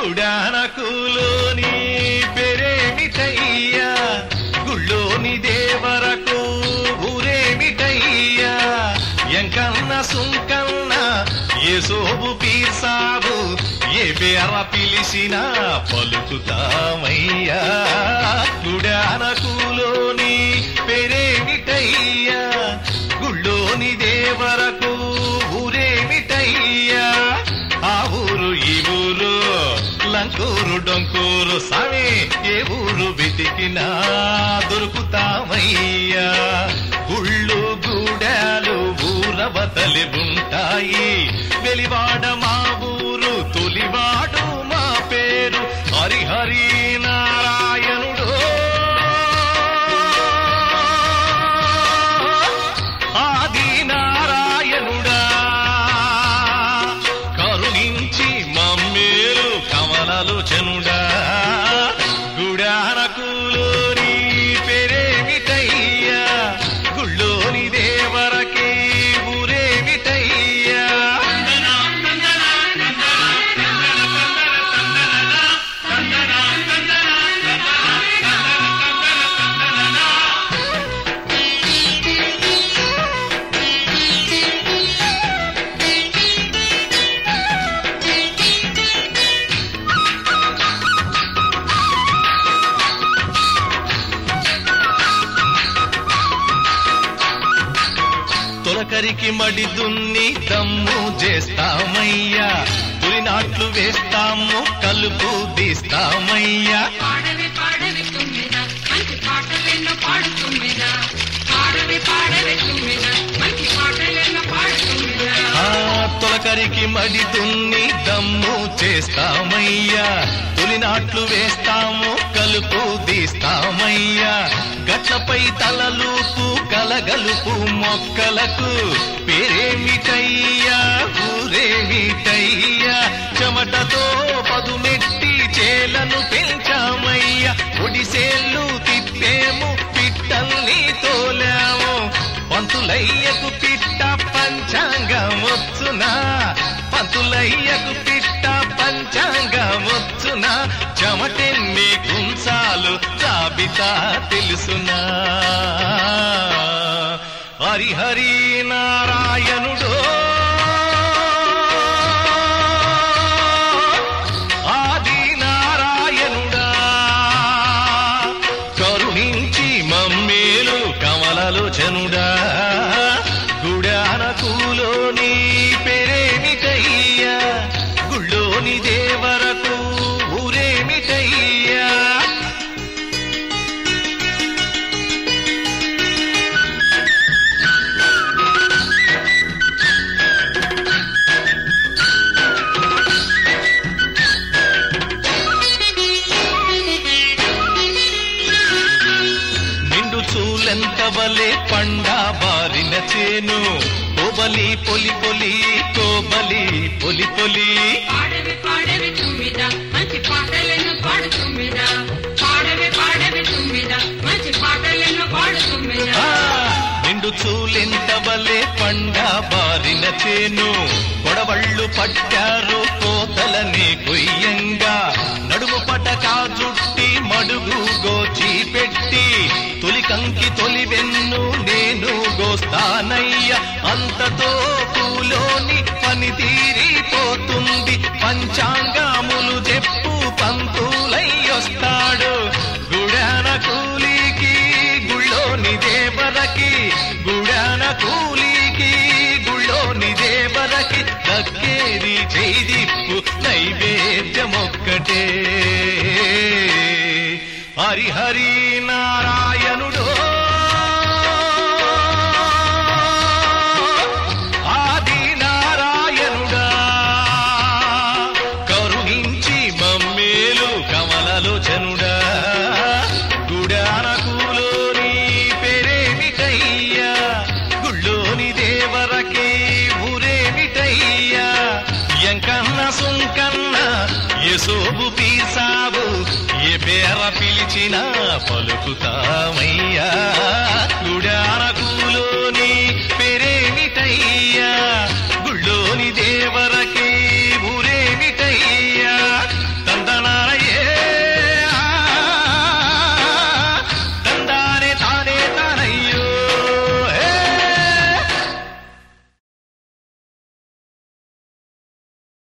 గుడానకులోని పెరేమిటయ్యా గుళ్ళోని దేవరకు ఊరేమిటయ్యా ఎంకన్న సుంకన్న ఏ సోబు పీర్సాబు ఏ పేర పిలిచినా పలుకుతామయ్యా గుడానకులోని పెరేమిటయ్యా గుళ్ళోని దేవరకు ఊరేమిటయ్యా ఆ ఊరు ఈ ఊరు లంకూరు డొంకూరు సామి ఏ ఊరు వెతికినా దొరుకుతామయ్యా గుళ్ళు గూడాలు ఊరవతలి ఉంటాయి వెలివాడ మా ఊరు తొలివాడు మా పేరు హరిహరి నారాయణుడు ఆది నారాయణుడా కరుణించి మమ్మేలు కమలలోచనుడా గుడారకులోని పేరేమిటయ్యా గుళ్ళోని దేవరకే ఊరేమిటయ్యా తొలకరికి మడి దున్ని దమ్ము చేస్తామయ్యా తులినాట్లు వేస్తాము కలుపు తీస్తామయ్యా పాడవి పాడవి తుమ్మిద మంచి పాటలెన్నో పాడు తుమ్మిద పాడవి పాడవి తుమ్మిద మంచి పాటలెన్నో పాడు తుమ్మిద ఆ తొలకరికి మడి దున్ని దమ్ము చేస్తామయ్యా తులినాట్లు వేస్తాము కలుపు తీస్తామయ్యా గట్లపై తలలూపు కలగలుపు మొక్కలకు పేరేమిటయ్యా ఊరేమిటయ్యా చెమటతో పదునెట్టి చేలను పెంచామయ్యా ఒడిసేళ్ళు తిప్పేము పిట్టల్ని తోలాము పంతులయ్యకు పిట్ట పంచాంగమొచ్చునా పంతులయ్యకు పిట్ట పంచాంగమొచ్చునా చెమటెన్ని కుంచాలు జాబితా తెలుసునా హరిహరి నారాయణుడో ఆది నారాయణుడా కరుణించి మమ్మేలు కమలలోచనుడా గుడానకులోని పేరేమిటయ్యా గుళ్ళోని దేవరకు ఊరేమిటయ్యా నిండు చూలెంత వలే పండా బారిన చేను కోబలి పొలి పొలి కోబలి పొలి పొలి పాడవి పాడవి తుమ్మిద మంచి పాటలెన్నో పాడు తుమ్మిద పాడవి పాడవి తుమ్మిద మంచి పాటలెన్నో పాడు తుమ్మిద ఆ, నిండు చూలెంత వలే పండా బారిన చేను కొడవళ్ళు పట్టారు కోతలని కొయ్యంగా నడుము పటకా జుట్టి మడుగు గోచి పెట్టి తొలి కంకి తొలి వెన్ను నేను గోస్తానయ్య అంతతో పూలోని పని తీరిపోతుంది పంచాంగములు చెప్పు పంతులయ్యొస్తాడు గుడాన కూలికి గుళ్ళోని దేవరకి గుడాన కూలికి గుళ్ళోని దేవరకి దక్కేది చేదిప్పు నైవేద్యమొక్కటే హరిహరి నారాయణుడో ఆది నారాయణుడా కరుణించి మమ్మేలు కమలలోచనుడా గుడానకులోని పేరేమిటయ్యా గుళ్ళోని దేవరకే ఊరేమిటయ్యా ఎంకన్న సుంకన్న ఎసోబు పీసాబు ఏ పేర పిలిచినా పలుకుతామయ్యా